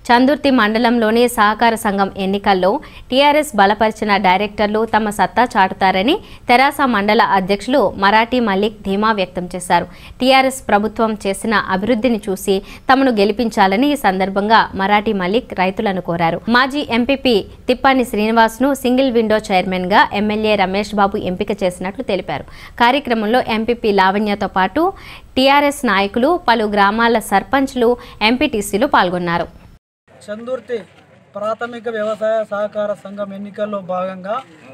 చందుర్తి మండలంలోని సహకార సంఘం ఎన్నికల్లో టీఆర్ఎస్ బలపరిచిన డైరెక్టర్లు తమ సత్తా చాటుతారని తెరాస మండల అధ్యక్షులు మరాఠీ మల్లిక్ ధీమా వ్యక్తం చేశారు టీఆర్ఎస్ ప్రభుత్వం చేసిన అభివృద్ధిని చూసి తమను గెలిపించాలని ఈ సందర్భంగా మరాఠీ మల్లిక్ రైతులను కోరారు మాజీ ఎంపీపీ తిప్పాని శ్రీనివాస్ను సింగిల్ విండో చైర్మన్ గా ఎమ్మెల్యే రమేష్ బాబు ఎంపిక చేసినట్లు తెలిపారు కార్యక్రమంలో ఎంపీపీ లావణ్యతో పాటు టీఆర్ఎస్ నాయకులు పలు గ్రామాల సర్పంచ్లు ఎంపీటీసీలు పాల్గొన్నారు చందుర్తి ప్రాథమిక వ్యవసాయ సహకార సంఘం ఎన్నికల్లో భాగంగా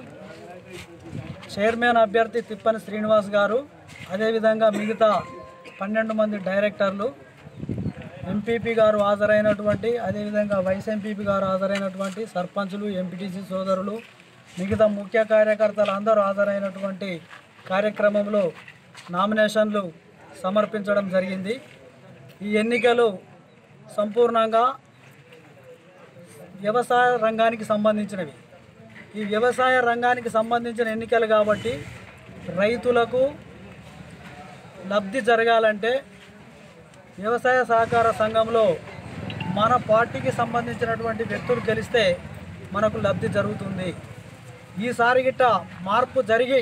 చైర్మన్ అభ్యర్థి తిప్పని శ్రీనివాస్ గారు అదేవిధంగా మిగతా పన్నెండు మంది డైరెక్టర్లు ఎంపీపీ గారు హాజరైనటువంటి అదేవిధంగా వైస్ ఎంపీపీ గారు హాజరైనటువంటి సర్పంచులు ఎంపీటీసీ సోదరులు మిగతా ముఖ్య కార్యకర్తలు అందరూ హాజరైనటువంటి కార్యక్రమంలో నామినేషన్లు సమర్పించడం జరిగింది ఈ ఎన్నికలు సంపూర్ణంగా వ్యవసాయ రంగానికి సంబంధించినవి ఈ వ్యవసాయ రంగానికి సంబంధించిన ఎన్నికలు కాబట్టి రైతులకు లబ్ధి జరగాలంటే వ్యవసాయ సహకార సంఘంలో మన పార్టీకి సంబంధించినటువంటి వ్యక్తులు గెలిస్తే మనకు లబ్ధి జరుగుతుంది ఈసారి గిట్ట మార్పు జరిగి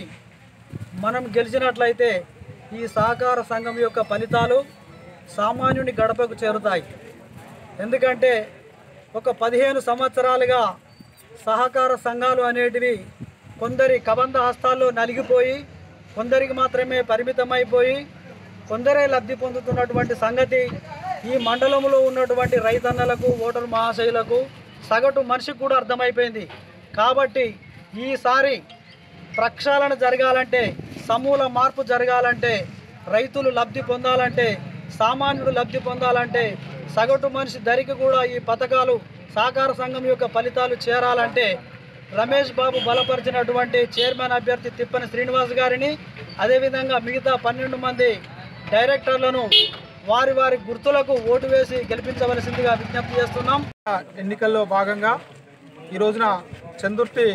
మనం గెలిచినట్లయితే ఈ సహకార సంఘం యొక్క ఫలితాలు సామాన్యుని గడపకు చేరుతాయి ఎందుకంటే ఒక పదిహేను సంవత్సరాలుగా సహకార సంఘాలు అనేటివి కొందరి కబంధ హస్తాల్లో నలిగిపోయి కొందరికి మాత్రమే పరిమితమైపోయి కొందరే లబ్ధి పొందుతున్నటువంటి సంగతి ఈ మండలంలో ఉన్నటువంటి రైతన్నలకు ఓటరు మహాశయులకు సగటు మనిషికి కూడా అర్థమైపోయింది కాబట్టి ఈసారి ప్రక్షాళన జరగాలంటే సమూల మార్పు జరగాలంటే రైతులు లబ్ధి పొందాలంటే సామాన్యుడు లబ్ధి పొందాలంటే సగటు మనిషి ధరికి కూడా ఈ పథకాలు సహకార సంఘం యొక్క ఫలితాలు చేరాలంటే రమేష్ బాబు బలపరిచినటువంటి చైర్మన్ అభ్యర్థి తిప్పని శ్రీనివాస్ గారిని అదేవిధంగా మిగతా పన్నెండు మంది డైరెక్టర్లను వారి వారి గుర్తులకు ఓటు వేసి గెలిపించవలసిందిగా విజ్ఞప్తి చేస్తున్నాం ఎన్నికల్లో భాగంగా ఈ రోజున చందుర్తి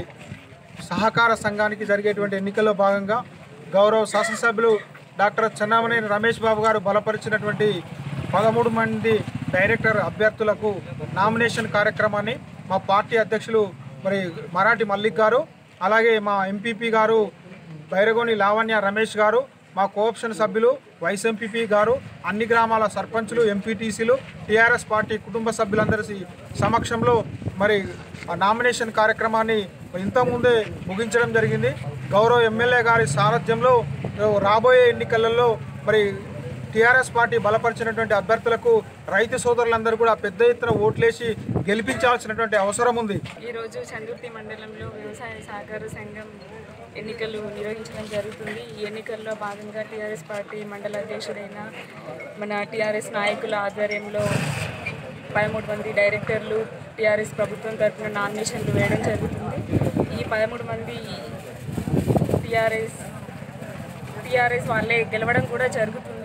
సహకార సంఘానికి జరిగేటువంటి ఎన్నికల్లో భాగంగా గౌరవ శాసనసభ్యులు డాక్టర్ చెన్నామనేని రమేష్ బాబు గారు బలపరిచినటువంటి పదమూడు మంది డైరెక్టర్ అభ్యర్థులకు నామినేషన్ కార్యక్రమాన్ని మా పార్టీ అధ్యక్షులు మరి మరాఠీ మల్లిక్ గారు అలాగే మా ఎంపీపీ గారు బైరగోని లావణ్య రమేష్ గారు మా కోఆప్షన్ సభ్యులు వైస్ ఎంపీపీ గారు అన్ని గ్రామాల సర్పంచులు ఎంపీటీసీలు టీఆర్ఎస్ పార్టీ కుటుంబ సభ్యులందరి సమక్షంలో మరి ఆ నామినేషన్ కార్యక్రమాన్ని ఇంతకుముందే ముగించడం జరిగింది గౌరవ ఎమ్మెల్యే గారి సారథ్యంలో రాబోయే ఎన్నికలలో మరి టీఆర్ఎస్ పార్టీ బలపరిచినటువంటి అభ్యర్థులకు రైతు సోదరులందరూ కూడా పెద్ద ఎత్తున ఓట్లేసి గెలిపించాల్సినటువంటి అవసరం ఉంది ఈరోజు చందుర్తి మండలంలో వ్యవసాయ సహకార సంఘం ఎన్నికలు నిర్వహించడం జరుగుతుంది ఈ ఎన్నికల్లో భాగంగా టీఆర్ఎస్ పార్టీ మండల అధ్యక్షుడైన మన టీఆర్ఎస్ నాయకుల ఆధ్వర్యంలో పదమూడు మంది డైరెక్టర్లు టీఆర్ఎస్ ప్రభుత్వం తరఫున నామినేషన్లు వేయడం జరుగుతుంది ఈ పదమూడు మంది టీఆర్ఎస్ టీఆర్ఎస్ వాళ్ళే గెలవడం కూడా జరుగుతుంది